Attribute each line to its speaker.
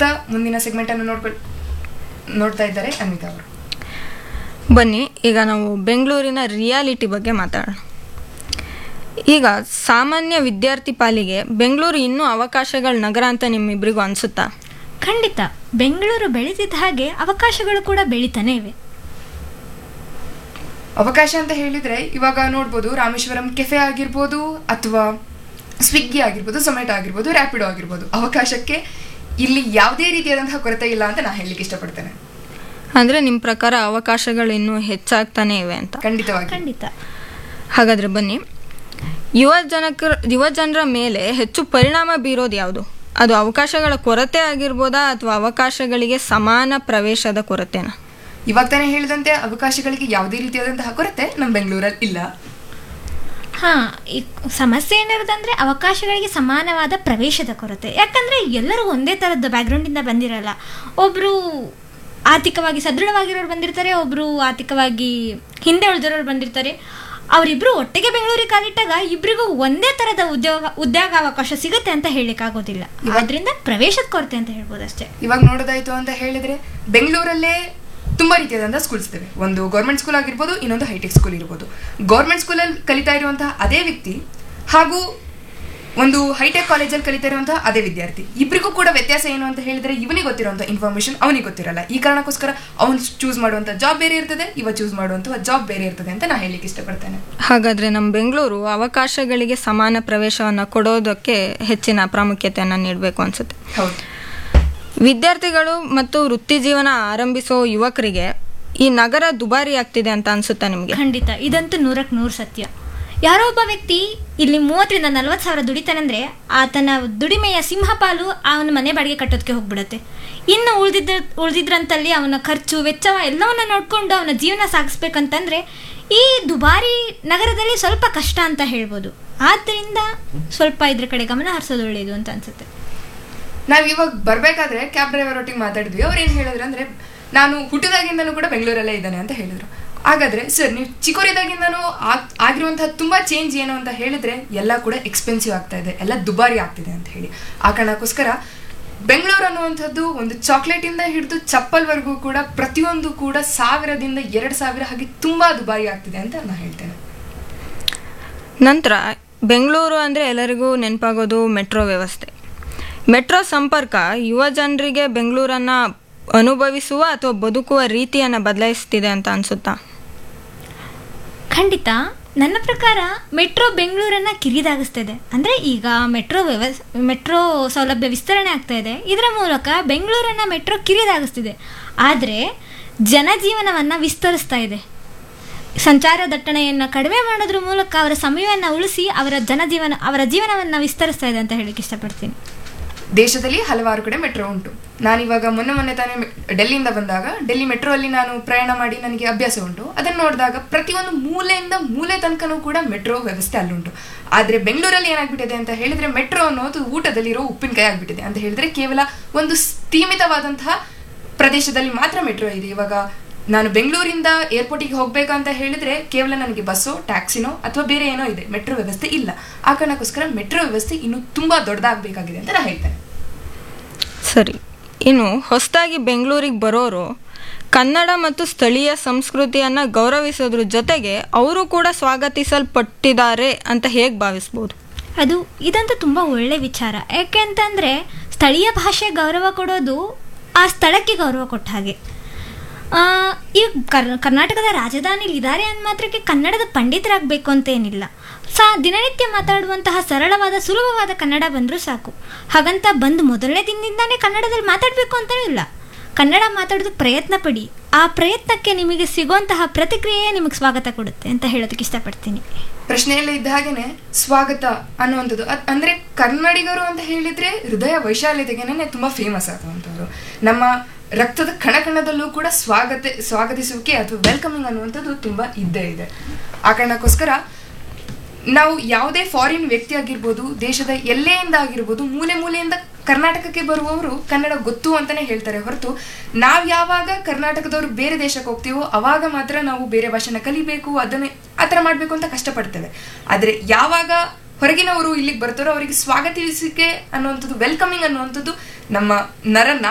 Speaker 1: ಹೋಗ್ತಾ ಮುಂದಿನ ಸೆಗ್ಮೆಂಟ್ ಅನ್ನು ನೋಡ್ಕೊಳ್ ನೋಡ್ತಾ ಇದ್ದಾರೆ ಅನ್ವಿತಾ ಅವರು
Speaker 2: ಬನ್ನಿ ಈಗ ನಾವು ಬೆಂಗಳೂರಿನ ರಿಯಾಲಿಟಿ ಬಗ್ಗೆ ಮಾತಾಡೋಣ ಈಗ ಸಾಮಾನ್ಯ ವಿದ್ಯಾರ್ಥಿ ಪಾಲಿಗೆ ಬೆಂಗಳೂರು ಇನ್ನೂ ಅವಕಾಶಗಳ ನಗರ ಅಂತ ನಿಮ್ಮಿಬ್ಬರಿಗೂ ಅನಿಸುತ್ತಾ
Speaker 3: ಖಂಡಿತ ಬೆಂಗಳೂರು ಬೆಳೀತಿದ್ದ ಹಾಗೆ ಅವಕಾಶಗಳು ಕೂಡ ಬೆಳೀತಾನೆ ಇವೆ
Speaker 1: ಅವಕಾಶ ಅಂತ ಹೇಳಿದ್ರೆ ಇವಾಗ ನೋಡ್ಬೋದು ರಾಮೇಶ್ವರಂ ಕೆಫೆ ಆಗಿರ್ಬೋದು ಅಥವಾ ಸ್ವಿಗ್ಗಿ ಆಗಿರ್ಬೋದು ಝೊಮ್ಯಾಟೊ ಆಗಿರ್ಬೋದು ರ್ಯಾಪಿಡೋ ಆಗಿರ್ಬೋದು ಅವಕಾಶಕ್ಕೆ ಇಲ್ಲಿ ಯಾವುದೇ ರೀತಿಯಾದಂತಹ ಕೊರತೆ ಇಲ್ಲ ಅಂತ ನಾನು ಹೇಳಲಿಕ್ಕೆ ಇಷ್ಟಪಡ್ತೇನೆ
Speaker 2: ಅಂದರೆ ನಿಮ್ಮ ಪ್ರಕಾರ ಅವಕಾಶಗಳು ಇನ್ನೂ ಹೆಚ್ಚಾಗ್ತಾನೆ ಇವೆ ಅಂತ
Speaker 1: ಖಂಡಿತವಾಗಿ
Speaker 3: ಖಂಡಿತ
Speaker 2: ಹಾಗಾದರೆ ಬನ್ನಿ ಯುವ ಜನಕ ಯುವ ಜನರ ಮೇಲೆ ಹೆಚ್ಚು ಪರಿಣಾಮ ಬೀರೋದು ಯಾವುದು ಅದು ಅವಕಾಶಗಳ ಕೊರತೆ ಆಗಿರ್ಬೋದಾ ಅಥವಾ ಅವಕಾಶಗಳಿಗೆ ಸಮಾನ ಪ್ರವೇಶದ ಕೊರತೆನಾ
Speaker 1: ಇವಾಗ ತಾನೇ ಹೇಳಿದಂತೆ ಅವಕಾಶಗಳಿಗೆ ಯಾವುದೇ ರೀತಿಯಾದಂತಹ ಕೊರತೆ ನಮ್ಮ ಬೆಂಗಳೂರಲ್ಲಿ ಇಲ್ಲ
Speaker 3: ಹಾ ಈ ಸಮಸ್ಯೆ ಏನಿರೋದಂದ್ರೆ ಅವಕಾಶಗಳಿಗೆ ಸಮಾನವಾದ ಪ್ರವೇಶದ ಕೊರತೆ ಯಾಕಂದ್ರೆ ಎಲ್ಲರೂ ಒಂದೇ ಥರದ ಬ್ಯಾಕ್ಗ್ರೌಂಡಿಂದ ಬಂದಿರಲ್ಲ ಒಬ್ರು ಆರ್ಥಿಕವಾಗಿ ಸದೃಢವಾಗಿರೋರು ಬಂದಿರ್ತಾರೆ ಒಬ್ರು ಆರ್ಥಿಕವಾಗಿ ಹಿಂದೆ ಉಳಿದಿರೋರು ಬಂದಿರ್ತಾರೆ ಅವರಿಬ್ರು ಒಟ್ಟಿಗೆ ಬೆಂಗಳೂರಿಗೆ ಕಾಲಿಟ್ಟಾಗ ಇಬ್ರಿಗೂ ಒಂದೇ ಥರದ ಉದ್ಯೋಗ ಉದ್ಯೋಗಾವಕಾಶ ಸಿಗುತ್ತೆ ಅಂತ ಹೇಳಲಿಕ್ಕಾಗೋದಿಲ್ಲ ಆದ್ರಿಂದ ಪ್ರವೇಶದ ಕೊರತೆ ಅಂತ ಹೇಳ್ಬೋದು ಅಷ್ಟೇ
Speaker 1: ಇವಾಗ ನೋಡೋದಾಯ್ತು ಅಂತ ಹೇಳಿದ್ರೆ ಬೆಂಗಳೂರಲ್ಲೇ ತುಂಬಾ ರೀತಿಯಾದಂತಹ ಸ್ಕೂಲ್ಸ್ ಇದಾವೆ ಒಂದು ಗೌರ್ಮೆಂಟ್ ಸ್ಕೂಲ್ ಆಗಿರ್ಬೋದು ಇನ್ನೊಂದು ಹೈಟೆಕ್ ಸ್ಕೂಲ್ ಇರ್ಬೋದು ಗೌರ್ಮೆಂಟ್ ಸ್ಕೂಲಲ್ಲಿ ಕಲಿತಾ ಇರುವಂತಹ ಅದೇ ವ್ಯಕ್ತಿ ಹಾಗೂ ಒಂದು ಹೈಟೆಕ್ ಕಾಲೇಜಲ್ಲಿ ಕಲಿತಾ ಇರುವಂತಹ ಅದೇ ವಿದ್ಯಾರ್ಥಿ ಇಬ್ಬರಿಗೂ ಕೂಡ ವ್ಯತ್ಯಾಸ ಏನು ಅಂತ ಹೇಳಿದ್ರೆ ಇವನಿಗೆ ಗೊತ್ತಿರುವಂತಹ ಇನ್ಫಾರ್ಮೇಶನ್ ಅವನಿಗೆ ಗೊತ್ತಿರಲ್ಲ ಈ ಕಾರಣಕ್ಕೋಸ್ಕರ ಅವನು ಚೂಸ್ ಮಾಡುವಂತ ಜಾಬ್ ಬೇರೆ ಇರ್ತದೆ ಇವ ಚೂಸ್ ಮಾಡುವಂತಹ ಜಾಬ್ ಬೇರೆ ಇರ್ತದೆ ಅಂತ ನಾ ಹೇಳಲಿಕ್ಕೆ ಇಷ್ಟಪಡ್ತೇನೆ
Speaker 2: ಹಾಗಾದರೆ ನಮ್ಮ ಬೆಂಗಳೂರು ಅವಕಾಶಗಳಿಗೆ ಸಮಾನ ಪ್ರವೇಶವನ್ನು ಕೊಡೋದಕ್ಕೆ ಹೆಚ್ಚಿನ ಪ್ರಾಮುಖ್ಯತೆಯನ್ನು ನೀಡಬೇಕು ಅನಿಸುತ್ತೆ
Speaker 1: ಹೌದು
Speaker 2: ವಿದ್ಯಾರ್ಥಿಗಳು ಮತ್ತು ವೃತ್ತಿ ಜೀವನ ಆರಂಭಿಸೋ ಯುವಕರಿಗೆ ಈ ನಗರ ದುಬಾರಿ ಆಗ್ತಿದೆ ಅಂತ ಅನ್ಸುತ್ತಾ ನಿಮಗೆ
Speaker 3: ಖಂಡಿತ ಇದಂತೂ ನೂರಕ್ಕೆ ನೂರು ಸತ್ಯ ಯಾರೋ ಒಬ್ಬ ವ್ಯಕ್ತಿ ಇಲ್ಲಿ ಮೂವತ್ತರಿಂದ ನಲ್ವತ್ತು ಸಾವಿರ ದುಡಿತಾನಂದ್ರೆ ಆತನ ದುಡಿಮೆಯ ಸಿಂಹಪಾಲು ಅವನ ಮನೆ ಬಾಡಿಗೆ ಕಟ್ಟೋದಕ್ಕೆ ಹೋಗ್ಬಿಡುತ್ತೆ ಇನ್ನು ಉಳಿದಿದ್ದ ಉಳಿದಿದ್ರಂತಲ್ಲಿ ಅವನ ಖರ್ಚು ವೆಚ್ಚವ ಎಲ್ಲವನ್ನ ನೋಡಿಕೊಂಡು ಅವನ ಜೀವನ ಸಾಗಿಸ್ಬೇಕಂತಂದ್ರೆ ಈ ದುಬಾರಿ ನಗರದಲ್ಲಿ ಸ್ವಲ್ಪ ಕಷ್ಟ ಅಂತ ಹೇಳ್ಬೋದು ಆದ್ದರಿಂದ ಸ್ವಲ್ಪ ಇದ್ರ ಕಡೆ ಗಮನ ಹರಿಸೋದು ಒಳ್ಳೆಯದು ಅಂತ ಅನ್ಸುತ್ತೆ
Speaker 1: ನಾವ್ ಇವಾಗ ಬರ್ಬೇಕಾದ್ರೆ ಕ್ಯಾಬ್ ಡ್ರೈವರ್ ಒಟ್ಟಿಗೆ ಮಾತಾಡಿದ್ವಿ ಅವ್ರು ಏನ್ ಹೇಳಿದ್ರು ಅಂದ್ರೆ ನಾನು ಹುಟ್ಟಿದಾಗಿಂದನೂ ಕೂಡ ಬೆಂಗಳೂರಲ್ಲೇ ಇದ್ದಾನೆ ಅಂತ ಹೇಳಿದ್ರು ಹಾಗಾದ್ರೆ ಸರ್ ನೀವು ಚಿಕ್ಕವರಿದ್ದಾಗಿಂದನೂ ಆಗ್- ಆಗಿರುವಂತಹ ತುಂಬಾ ಚೇಂಜ್ ಏನು ಅಂತ ಹೇಳಿದ್ರೆ ಎಲ್ಲ ಕೂಡ ಎಕ್ಸ್ಪೆನ್ಸಿವ್ ಆಗ್ತಾ ಇದೆ ಎಲ್ಲ ದುಬಾರಿ ಆಗ್ತಿದೆ ಅಂತ ಹೇಳಿ ಆ ಕಾರಣಕ್ಕೋಸ್ಕರ ಬೆಂಗಳೂರು ಅನ್ನುವಂಥದ್ದು ಒಂದು ಚಾಕ್ಲೇಟ್ ಇಂದ ಹಿಡಿದು ಚಪ್ಪಲ್ವರೆಗೂ ಕೂಡ ಪ್ರತಿಯೊಂದು ಕೂಡ ಸಾವಿರದಿಂದ ಎರಡು ಸಾವಿರ ಹಾಗೆ ತುಂಬಾ ದುಬಾರಿ ಆಗ್ತಿದೆ ಅಂತ ನಾನು ಹೇಳ್ತೇನೆ
Speaker 2: ನಂತರ ಬೆಂಗಳೂರು ಅಂದರೆ ಎಲ್ಲರಿಗೂ ನೆನಪಾಗೋದು ಮೆಟ್ರೋ ವ್ಯವಸ್ಥೆ ಮೆಟ್ರೋ ಸಂಪರ್ಕ ಯುವ ಜನರಿಗೆ ಬೆಂಗಳೂರನ್ನು ಅನುಭವಿಸುವ ಅಥವಾ ಬದುಕುವ ರೀತಿಯನ್ನು ಬದಲಾಯಿಸ್ತಿದೆ ಅಂತ ಅನಿಸುತ್ತಾ
Speaker 3: ಖಂಡಿತ ನನ್ನ ಪ್ರಕಾರ ಮೆಟ್ರೋ ಬೆಂಗಳೂರನ್ನ ಕಿರಿದಾಗಿಸ್ತಿದೆ ಅಂದರೆ ಈಗ ಮೆಟ್ರೋ ವ್ಯವಸ್ ಮೆಟ್ರೋ ಸೌಲಭ್ಯ ವಿಸ್ತರಣೆ ಆಗ್ತಾ ಇದೆ ಇದರ ಮೂಲಕ ಬೆಂಗಳೂರನ್ನ ಮೆಟ್ರೋ ಕಿರಿದಾಗಿಸ್ತಿದೆ ಆದರೆ ಜನಜೀವನವನ್ನು ವಿಸ್ತರಿಸ್ತಾ ಇದೆ ಸಂಚಾರ ದಟ್ಟಣೆಯನ್ನು ಕಡಿಮೆ ಮಾಡೋದ್ರ ಮೂಲಕ ಅವರ ಸಮಯವನ್ನು ಉಳಿಸಿ ಅವರ ಜನಜೀವನ ಅವರ ಜೀವನವನ್ನು ವಿಸ್ತರಿಸ್ತಾ ಇದೆ ಅಂತ ಹೇಳಕ್ಕೆ ಇಷ್ಟಪಡ್ತೀನಿ
Speaker 1: ದೇಶದಲ್ಲಿ ಹಲವಾರು ಕಡೆ ಮೆಟ್ರೋ ಉಂಟು ನಾನಿವಾಗ ಮೊನ್ನೆ ಮೊನ್ನೆ ತಾನೇ ಮೆ- ಡೆಲ್ಲಿಯಿಂದ ಬಂದಾಗ ಡೆಲ್ಲಿ ಮೆಟ್ರೋ ಅಲ್ಲಿ ನಾನು ಪ್ರಯಾಣ ಮಾಡಿ ನನಗೆ ಅಭ್ಯಾಸ ಉಂಟು ಅದನ್ನು ನೋಡಿದಾಗ ಪ್ರತಿಯೊಂದು ಮೂಲೆಯಿಂದ ಮೂಲೆ ತನಕನೂ ಕೂಡ ಮೆಟ್ರೋ ವ್ಯವಸ್ಥೆ ಅಲ್ಲುಂಟು ಆದರೆ ಬೆಂಗಳೂರಲ್ಲಿ ಏನಾಗ್ಬಿಟ್ಟಿದೆ ಅಂತ ಹೇಳಿದ್ರೆ ಮೆಟ್ರೋ ಅನ್ನೋದು ಊಟದಲ್ಲಿರೋ ಉಪ್ಪಿನಕಾಯಿ ಆಗ್ಬಿಟ್ಟಿದೆ ಅಂತ ಹೇಳಿದ್ರೆ ಕೇವಲ ಒಂದು ಸೀಮಿತವಾದಂತಹ ಪ್ರದೇಶದಲ್ಲಿ ಮಾತ್ರ ಮೆಟ್ರೋ ಇದೆ ಇವಾಗ ನಾನು ಬೆಂಗಳೂರಿಂದ ಏರ್ಪೋರ್ಟಿಗೆ ಹೋಗ್ಬೇಕಂತ ಹೇಳಿದ್ರೆ ಕೇವಲ ನನಗೆ ಬಸ್ಸೋ ಟ್ಯಾಕ್ಸಿನೋ ಅಥವಾ ಬೇರೆ ಏನೋ ಇದೆ ಮೆಟ್ರೋ ವ್ಯವಸ್ಥೆ ಇಲ್ಲ ಆ ಕಾರಣಕ್ಕೋಸ್ಕರ ಮೆಟ್ರೋ ವ್ಯವಸ್ಥೆ ಇನ್ನೂ ತುಂಬಾ ದೊಡ್ಡದಾಗಬೇಕಾಗಿದೆ ಅಂತ ನಾನು ಹೇಳ್ತೇನೆ
Speaker 2: ಸರಿ ಇನ್ನು ಹೊಸದಾಗಿ ಬೆಂಗಳೂರಿಗೆ ಬರೋರು ಕನ್ನಡ ಮತ್ತು ಸ್ಥಳೀಯ ಸಂಸ್ಕೃತಿಯನ್ನು ಗೌರವಿಸೋದ್ರ ಜೊತೆಗೆ ಅವರು ಕೂಡ ಸ್ವಾಗತಿಸಲ್ಪಟ್ಟಿದ್ದಾರೆ ಅಂತ ಹೇಗೆ ಭಾವಿಸ್ಬೋದು
Speaker 3: ಅದು ಇದಂತೂ ತುಂಬ ಒಳ್ಳೆ ವಿಚಾರ ಯಾಕೆ ಅಂತಂದರೆ ಸ್ಥಳೀಯ ಭಾಷೆ ಗೌರವ ಕೊಡೋದು ಆ ಸ್ಥಳಕ್ಕೆ ಗೌರವ ಕೊಟ್ಟ ಹಾಗೆ ಆ, ಈ ಕರ್ ಕರ್ನಾಟಕದ ರಾಜಧಾನಿಲಿ ಇದ್ದಾರೆ ಅಂದ ಮಾತ್ರಕ್ಕೆ ಕನ್ನಡದ ಪಂಡಿತರಾಗಬೇಕು ಅಂತ ಏನಿಲ್ಲ ಸಾ ದಿನನಿತ್ಯ ಮಾತಾಡುವಂತಹ ಸರಳವಾದ ಸುಲಭವಾದ ಕನ್ನಡ ಬಂದರೂ ಸಾಕು ಹಾಗಂತ ಬಂದು ಮೊದಲನೇ ದಿನದಿಂದಾನೇ ಕನ್ನಡದಲ್ಲಿ ಮಾತಾಡಬೇಕು ಅಂತಲೂ ಇಲ್ಲ ಕನ್ನಡ ಮಾತಾಡೋದಕ್ಕೆ ಪ್ರಯತ್ನ ಪಡಿ ಆ ಪ್ರಯತ್ನಕ್ಕೆ ನಿಮಗೆ ಸಿಗುವಂತಹ ಪ್ರತಿಕ್ರಿಯೆ ನಿಮಗೆ ಸ್ವಾಗತ ಕೊಡುತ್ತೆ ಅಂತ ಹೇಳೋದಕ್ಕೆ ಇಷ್ಟಪಡ್ತೀನಿ
Speaker 1: ಪ್ರಶ್ನೆಯಲ್ಲೇ ಇದ್ದ ಹಾಗೇನೆ ಸ್ವಾಗತ ಅನ್ನುವಂಥದ್ದು ಅದ್- ಅಂದ್ರೆ ಕನ್ನಡಿಗರು ಅಂತ ಹೇಳಿದ್ರೆ ಹೃದಯ ವೈಶಾಲ್ಯತೆಗೆನೆ ತುಂಬಾ ಫೇಮಸ್ ಆಗುವಂಥದ್ದು ನಮ್ಮ ರಕ್ತದ ಕಣ ಕಣದಲ್ಲೂ ಕೂಡ ಸ್ವಾಗತ ಸ್ವಾಗತಿಸುವಿಕೆ ಅಥವಾ ವೆಲ್ಕಮಿಂಗ್ ಅನ್ನುವಂಥದ್ದು ತುಂಬಾ ಇದ್ದೇ ಇದೆ ಆ ಕಾರಣಕ್ಕೋಸ್ಕರ ನಾವು ಯಾವುದೇ ಫಾರಿನ್ ವ್ಯಕ್ತಿ ಆಗಿರ್ಬೋದು ದೇಶದ ಎಲ್ಲೆಯಿಂದ ಆಗಿರ್ಬೋದು ಮೂಲೆ ಮೂಲೆಯಿಂದ ಕರ್ನಾಟಕಕ್ಕೆ ಬರುವವರು ಕನ್ನಡ ಗೊತ್ತು ಅಂತಾನೆ ಹೇಳ್ತಾರೆ ಹೊರತು ನಾವು ಯಾವಾಗ ಕರ್ನಾಟಕದವರು ಬೇರೆ ದೇಶಕ್ಕೆ ಹೋಗ್ತೀವೋ ಅವಾಗ ಮಾತ್ರ ನಾವು ಬೇರೆ ಭಾಷೆನ ಕಲಿಬೇಕು ಅದನ್ನೇ ಆ ಥರ ಮಾಡಬೇಕು ಅಂತ ಕಷ್ಟಪಡ್ತೇವೆ ಆದರೆ ಯಾವಾಗ ಹೊರಗಿನವರು ಇಲ್ಲಿಗೆ ಬರ್ತಾರೋ ಅವರಿಗೆ ಸ್ವಾಗತಿಸಿಕೆ ಅನ್ನುವಂಥದ್ದು ವೆಲ್ಕಮಿಂಗ್ ಅನ್ನುವಂಥದ್ದು ನಮ್ಮ ನರ